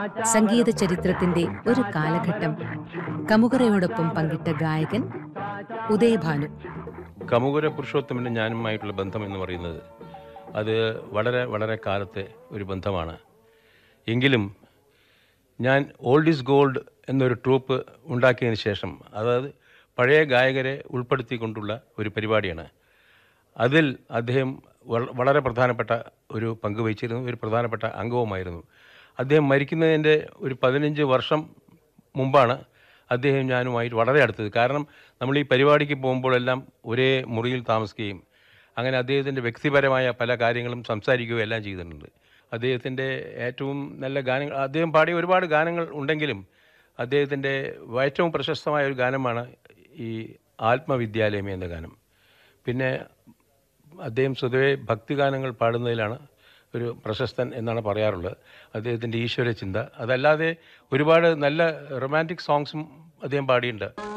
സംഗീത ചരിത്രത്തിന്റെ ഒരു കാലഘട്ടം കമുകറയോടൊപ്പം പങ്കിട്ട ഗായകൻ ഉദയഭാനു കമുകുര പുരുഷോത്തമനും ഞാനുമായിട്ടുള്ള ബന്ധം എന്ന് പറയുന്നത് അത് വളരെ വളരെ കാലത്തെ ഒരു ബന്ധമാണ് എങ്കിലും ഞാൻ ഓൾഡ് ഈസ് ഗോൾഡ് എന്നൊരു ട്രൂപ്പ് ഉണ്ടാക്കിയതിന് ശേഷം അതായത് പഴയ ഗായകരെ ഉൾപ്പെടുത്തിക്കൊണ്ടുള്ള ഒരു പരിപാടിയാണ് അതിൽ അദ്ദേഹം വള- വളരെ പ്രധാനപ്പെട്ട ഒരു പങ്ക് വഹിച്ചിരുന്നു ഒരു പ്രധാനപ്പെട്ട അംഗവുമായിരുന്നു അദ്ദേഹം മരിക്കുന്നതിൻ്റെ ഒരു പതിനഞ്ച് വർഷം മുമ്പാണ് അദ്ദേഹം ഞാനുമായിട്ട് വളരെ അടുത്തത് കാരണം നമ്മൾ ഈ പരിപാടിക്ക് പോകുമ്പോഴെല്ലാം ഒരേ മുറിയിൽ താമസിക്കുകയും അങ്ങനെ അദ്ദേഹത്തിൻ്റെ വ്യക്തിപരമായ പല കാര്യങ്ങളും സംസാരിക്കുകയും എല്ലാം ചെയ്തിട്ടുണ്ട് അദ്ദേഹത്തിൻ്റെ ഏറ്റവും നല്ല ഗാനങ്ങൾ അദ്ദേഹം പാടിയ ഒരുപാട് ഗാനങ്ങൾ ഉണ്ടെങ്കിലും അദ്ദേഹത്തിൻ്റെ ഏറ്റവും പ്രശസ്തമായ ഒരു ഗാനമാണ് ഈ ആത്മവിദ്യാലയം എന്ന ഗാനം പിന്നെ അദ്ദേഹം സ്വതവേ ഭക്തിഗാനങ്ങൾ പാടുന്നതിലാണ് ഒരു പ്രശസ്തൻ എന്നാണ് പറയാറുള്ളത് അദ്ദേഹത്തിൻ്റെ ഈശ്വര ചിന്ത അതല്ലാതെ ഒരുപാട് നല്ല റൊമാൻറ്റിക് സോങ്സും അദ്ദേഹം പാടിയിട്ടുണ്ട്